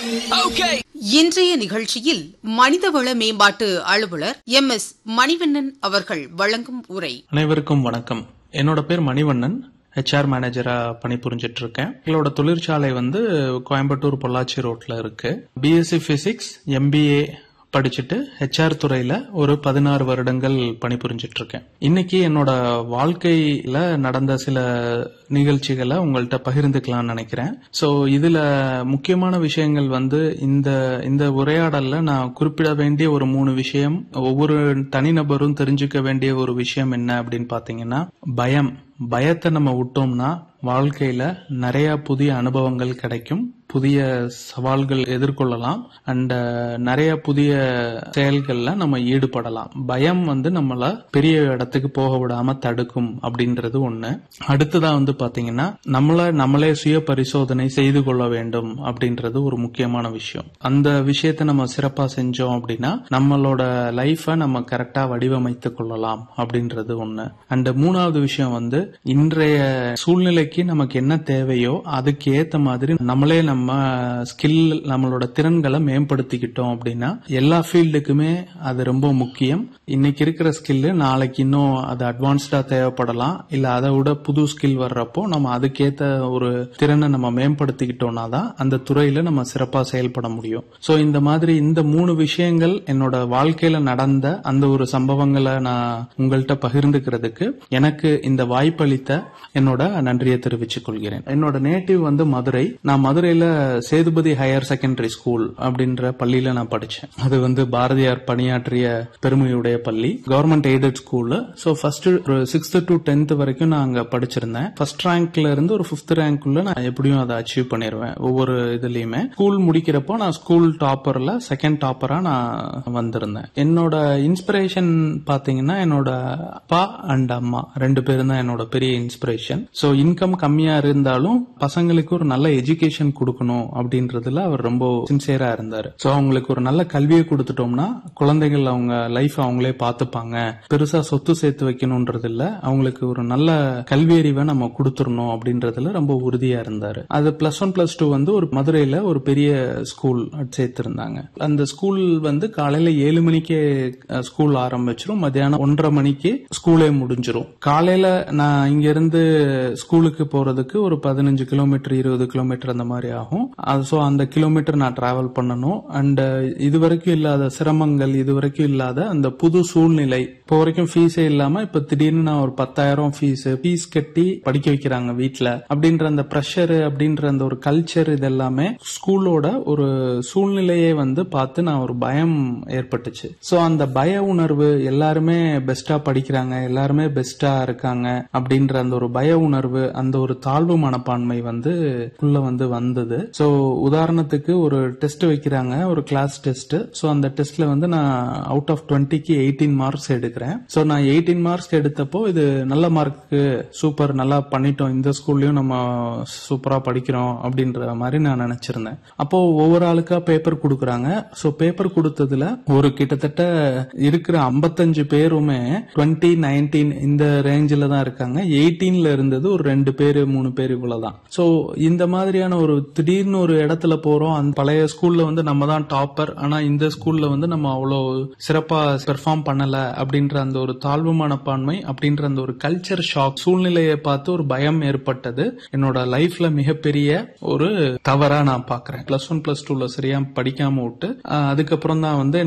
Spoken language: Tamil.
இன்றைய நிகழ்ச்சியில் மனிதவள மேம்பாட்டு அலுவலர் எம் எஸ் மணிவண்ணன் அவர்கள் வழங்கும் உரை அனைவருக்கும் வணக்கம் என்னோட பேர் மணிவண்ணன் ஹெச்ஆர் மேனேஜரா பணிபுரிஞ்சிட்டு இருக்கேன் எங்களோட தொழிற்சாலை வந்து கோயம்புத்தூர் பொள்ளாச்சி ரோட்ல இருக்கு பிஎஸ்சி பிசிக்ஸ் எம்பிஏ படிச்சுட்டு ஹெச்ஆர் துறையில ஒரு பதினாறு வருடங்கள் பணிபுரிஞ்சிட்டு இருக்கேன் இன்னைக்கு என்னோட வாழ்க்கையில நடந்த சில நிகழ்ச்சிகளை உங்கள்கிட்ட பகிர்ந்துக்கலாம்னு நினைக்கிறேன் சோ இதுல முக்கியமான விஷயங்கள் வந்து இந்த இந்த உரையாடல்ல நான் குறிப்பிட வேண்டிய ஒரு மூணு விஷயம் ஒவ்வொரு தனிநபரும் தெரிஞ்சுக்க வேண்டிய ஒரு விஷயம் என்ன அப்படின்னு பாத்தீங்கன்னா பயம் பயத்தை நம்ம விட்டோம்னா வாழ்க்கையில நிறைய புதிய அனுபவங்கள் கிடைக்கும் புதிய சவால்கள் எதிர்கொள்ளலாம் அண்ட் நிறைய புதிய செயல்கள்ல நம்ம ஈடுபடலாம் பயம் வந்து நம்மள பெரிய இடத்துக்கு போக விடாம தடுக்கும் அப்படின்றது ஒண்ணு அடுத்ததா வந்து பாத்தீங்கன்னா நம்மள நம்மளே சுய பரிசோதனை செய்து கொள்ள வேண்டும் அப்படின்றது ஒரு முக்கியமான விஷயம் அந்த விஷயத்த நம்ம சிறப்பா செஞ்சோம் அப்படின்னா நம்மளோட லைஃப நம்ம கரெக்டா வடிவமைத்துக் கொள்ளலாம் அப்படின்றது ஒண்ணு அண்ட் மூணாவது விஷயம் வந்து இன்றைய சூழ்நிலைக்கு நமக்கு என்ன தேவையோ அதுக்கு ஏத்த மாதிரி நம்மளே நம்ம ஸ்கில் நம்மளோட திறன்களை மேம்படுத்திக்கிட்டோம் அப்படின்னா எல்லா ஃபீல்டுக்குமே அது ரொம்ப முக்கியம் இன்னைக்கு இருக்கிற ஸ்கில் நாளைக்கு இன்னும் அது அட்வான்ஸ்டா தேவைப்படலாம் இல்ல அதை விட புது ஸ்கில் வர்றப்போ நம்ம அதுக்கேத்த ஒரு திறனை நம்ம மேம்படுத்திக்கிட்டோம்னா தான் அந்த துறையில நம்ம சிறப்பா செயல்பட முடியும் சோ இந்த மாதிரி இந்த மூணு விஷயங்கள் என்னோட வாழ்க்கையில நடந்த அந்த ஒரு சம்பவங்களை நான் உங்கள்கிட்ட பகிர்ந்துக்கிறதுக்கு எனக்கு இந்த வாய்ப்பளித்த என்னோட நன்றியை தெரிவித்துக் கொள்கிறேன் என்னோட நேட்டிவ் வந்து மதுரை நான் மதுரையில சேதுபதி ஹையர் செகண்டரி ஸ்கூல் அப்படின்ற பள்ளியில நான் படிச்சேன் அது வந்து பாரதியார் பணியாற்றிய பெருமையுடைய பள்ளி government aided school so first sixth to tenth வரைக்கும் நான் அங்க படிச்சிருந்தேன் ஃபர்ஸ்ட் ரேங்க்ல இருந்து ஒரு பிப்த் ரேங்க்குள்ள நான் எப்படியும் அதை அச்சீவ் பண்ணிருவேன் ஒவ்வொரு இதுலயுமே ஸ்கூல் முடிக்கிறப்போ நான் ஸ்கூல் டாப்பர்ல செகண்ட் டாப்பரா நான் வந்திருந்தேன் என்னோட இன்ஸ்பிரேஷன் பாத்தீங்கன்னா என்னோட அப்பா அண்ட் அம்மா ரெண்டு பேரும் தான் என்னோட பெரிய இன்ஸ்பிரேஷன் சோ இன்கம் கம்மியா இருந்தாலும் பசங்களுக்கு ஒரு நல்ல எஜுகேஷன் கொடுக்கணும் அப்படின்றதுல அவர் ரொம்ப சின்சியரா இருந்தாரு சோ அவங்களுக்கு ஒரு நல்ல கல்வியை கொடுத்துட்டோம்னா குழந்தைகள் அவங்க லைஃப் அவங்களே பாத்துப்பாங்க பெருசா சொத்து சேர்த்து வைக்கணும்ன்றது இல்ல அவங்களுக்கு ஒரு நல்ல கல்வி அறிவை நம்ம கொடுத்துடணும் அப்படின்றதுல ரொம்ப உறுதியா இருந்தாரு அது பிளஸ் ஒன் பிளஸ் டூ வந்து ஒரு மதுரையில ஒரு பெரிய ஸ்கூல் சேர்த்திருந்தாங்க அந்த ஸ்கூல் வந்து காலையில ஏழு மணிக்கே ஸ்கூல் ஆரம்பிச்சிரும் மத்தியானம் ஒன்றரை மணிக்கு ஸ்கூலே முடிஞ்சிரும் காலையில நான் இங்க இருந்து ஸ்கூலுக்கு போறதுக்கு ஒரு பதினஞ்சு கிலோமீட்டர் இருபது கிலோமீட்டர் அந்த மாதிரி ஆகும் ஸோ அந்த கிலோமீட்டர் நான் டிராவல் பண்ணணும் அண்ட் இது வரைக்கும் இல்லாத சிரமங்கள் இது வரைக்கும் இல்லாத அந்த புது சூழ்நிலை இப்போ வரைக்கும் ஃபீஸே இல்லாம இப்ப திடீர்னு நான் ஒரு பத்தாயிரம் ஃபீஸ் ஃபீஸ் கட்டி படிக்க வைக்கிறாங்க வீட்டுல அப்படின்ற அந்த ப்ரெஷர் அப்படின்ற அந்த ஒரு கல்ச்சர் இது எல்லாமே ஸ்கூலோட ஒரு சூழ்நிலையை வந்து பார்த்து நான் ஒரு பயம் ஏற்பட்டுச்சு சோ அந்த பய உணர்வு எல்லாருமே பெஸ்டா படிக்கிறாங்க எல்லாருமே பெஸ்டா இருக்காங்க அப்படின்ற அந்த ஒரு பய உணர்வு அந்த ஒரு தாழ்வு மனப்பான்மை வந்து உள்ள வந்து வந்தது சோ உதாரணத்துக்கு ஒரு டெஸ்ட் வைக்கிறாங்க ஒரு கிளாஸ் டெஸ்ட் சோ அந்த டெஸ்ட்ல வந்து நான் அவுட் ஆஃப் டுவெண்ட்டிக்கு எயிட்டீன் மார்க்ஸ் எடுக்கிறேன் சோ நான் எயிட்டீன் மார்க்ஸ் எடுத்தப்போ இது நல்ல மார்க்கு சூப்பர் நல்லா பண்ணிட்டோம் இந்த ஸ்கூல்லயும் நம்ம சூப்பரா படிக்கிறோம் அப்படின்ற மாதிரி நான் நினைச்சிருந்தேன் அப்போ ஒவ்வொரு ஆளுக்கா பேப்பர் கொடுக்குறாங்க சோ பேப்பர் கொடுத்ததுல ஒரு கிட்டத்தட்ட இருக்கிற ஐம்பத்தஞ்சு பேருமே டுவெண்ட்டி நைன்டீன் இந்த ரேஞ்சில தான் இருக்காங்க எயிட்டீன்ல இருந்தது ஒரு ரெண்டு பேரு மூணு பேர் இவ்வளவுதான் சோ இந்த மாதிரியான ஒரு திடீர்னு ஒரு இடத்துல போறோம் அந்த பழைய ஸ்கூல்ல வந்து நம்ம தான் டாப்பர் ஆனா இந்த ஸ்கூல்ல வந்து நம்ம அவ்வளோ சிறப்பா பெர்ஃபார்ம் பண்ணல அப்படின்ற அந்த ஒரு தாழ்வு மனப்பான்மை அப்படின்ற அந்த ஒரு கல்ச்சர் ஷாக் சூழ்நிலையை பார்த்து ஒரு பயம் ஏற்பட்டது என்னோட லைஃப்ல மிகப்பெரிய ஒரு தவறா நான் பாக்குறேன் பிளஸ் ஒன் பிளஸ் டூல சரியா படிக்காம விட்டு அதுக்கப்புறம் தான் வந்து